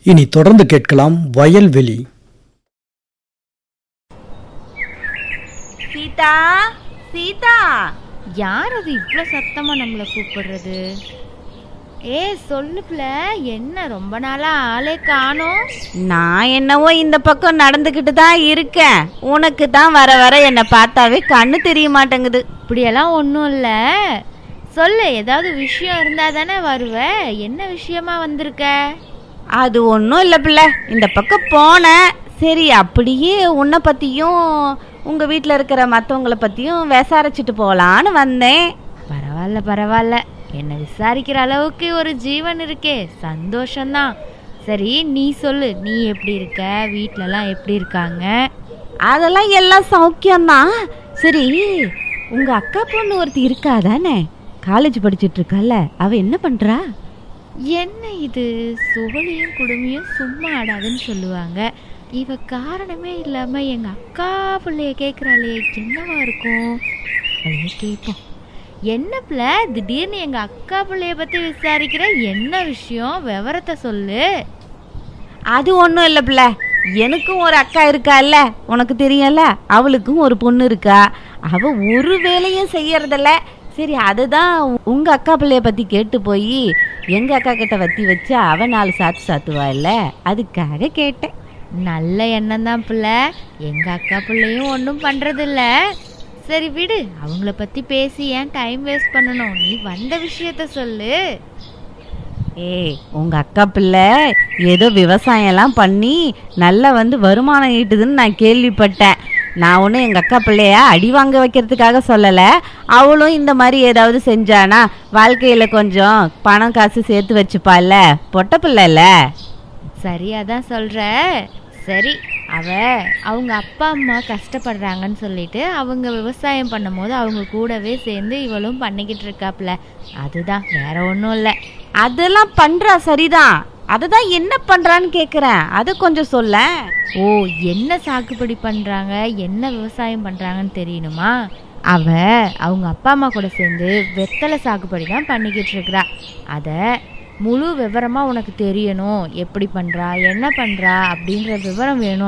இனி தொடர்ந்து கேட்கலாம் வயல்வெளி சீதா சீதா யார் அது இவ்வளோ சத்தமாக நம்மளை கூப்பிடுறது ஏ சொல்லுப்ல என்ன ரொம்ப நாளா ஆளே காணோம் நான் என்னவோ இந்த பக்கம் நடந்துக்கிட்டு தான் இருக்கேன் உனக்கு தான் வர வர என்னை பார்த்தாவே கண்ணு தெரிய மாட்டேங்குது இப்படியெல்லாம் ஒன்றும் இல்லை சொல்லு ஏதாவது விஷயம் இருந்தா தானே வருவ என்ன விஷயமா வந்திருக்க அது ஒன்றும் இல்லை பிள்ளை இந்த பக்கம் போனேன் சரி அப்படியே உன்னை பற்றியும் உங்கள் வீட்டில் இருக்கிற மற்றவங்கள பற்றியும் விசாரிச்சுட்டு போகலான்னு வந்தேன் பரவாயில்ல பரவாயில்ல என்னை விசாரிக்கிற அளவுக்கு ஒரு ஜீவன் இருக்கே சந்தோஷம்தான் சரி நீ சொல்லு நீ எப்படி இருக்க வீட்டிலலாம் எப்படி இருக்காங்க அதெல்லாம் எல்லாம் சௌக்கியம்தான் சரி உங்கள் அக்கா பொண்ணு ஒருத்தி இருக்கா தானே காலேஜ் படிச்சிட்டு இருக்கால அவ என்ன பண்ணுறா என்ன இது சுவலியும் குடுமையும் சும்மா ஆடாதுன்னு சொல்லுவாங்க இவ காரணமே இல்லாம எங்க அக்கா பிள்ளைய கேக்குறாளே என்னவா இருக்கும் அதையே கேட்போம் என்ன பிள்ளை திடீர்னு எங்க அக்கா பிள்ளைய பத்தி விசாரிக்கிற என்ன விஷயம் விவரத்தை சொல்லு அது ஒன்றும் இல்லை பிள்ளை எனக்கும் ஒரு அக்கா இருக்கால்ல உனக்கு தெரியும்ல அவளுக்கும் ஒரு பொண்ணு இருக்கா அவ ஒரு வேலையும் செய்யறதில்ல சரி அதுதான் உங்க அக்கா பிள்ளைய பத்தி கேட்டு போய் எங்க அக்கா கிட்ட வத்தி வச்சு அவ நாலு சாத்து சாத்துவா இல்ல அதுக்காக கேட்டேன் நல்ல எண்ணம் தான் பிள்ளை எங்க அக்கா பிள்ளையும் ஒன்றும் பண்றதில்ல சரி விடு அவங்கள பத்தி பேசி ஏன் டைம் வேஸ்ட் பண்ணணும் நீ வந்த விஷயத்த சொல்லு ஏய் உங்க அக்கா பிள்ளை ஏதோ விவசாயம்லாம் பண்ணி நல்லா வந்து வருமானம் ஈட்டுதுன்னு நான் கேள்விப்பட்டேன் நான் ஒன்றும் எங்கள் அக்கா பிள்ளைய அடி வாங்க வைக்கிறதுக்காக சொல்லலை அவளும் இந்த மாதிரி ஏதாவது செஞ்சானா வாழ்க்கையில் கொஞ்சம் பணம் காசு சேர்த்து வச்சுப்பால பொட்ட பிள்ளைல சரியா தான் சொல்ற சரி அவ அவங்க அப்பா அம்மா கஷ்டப்படுறாங்கன்னு சொல்லிட்டு அவங்க விவசாயம் பண்ணும்போது அவங்க கூடவே சேர்ந்து இவளும் பண்ணிக்கிட்டு இருக்காப்ல அதுதான் வேற ஒன்றும் இல்லை அதெல்லாம் பண்ணுறா சரிதான் அதை தான் என்ன பண்ணுறான்னு கேட்குறேன் அதை கொஞ்சம் சொல்ல ஓ என்ன சாகுபடி பண்றாங்க என்ன விவசாயம் பண்றாங்கன்னு தெரியணுமா அவ அவங்க அப்பா அம்மா கூட சேர்ந்து வெத்தலை சாகுபடி தான் பண்ணிக்கிட்டு இருக்கிறா அதை முழு விவரமா உனக்கு தெரியணும் எப்படி பண்றா என்ன பண்றா அப்படின்ற விவரம் வேணும்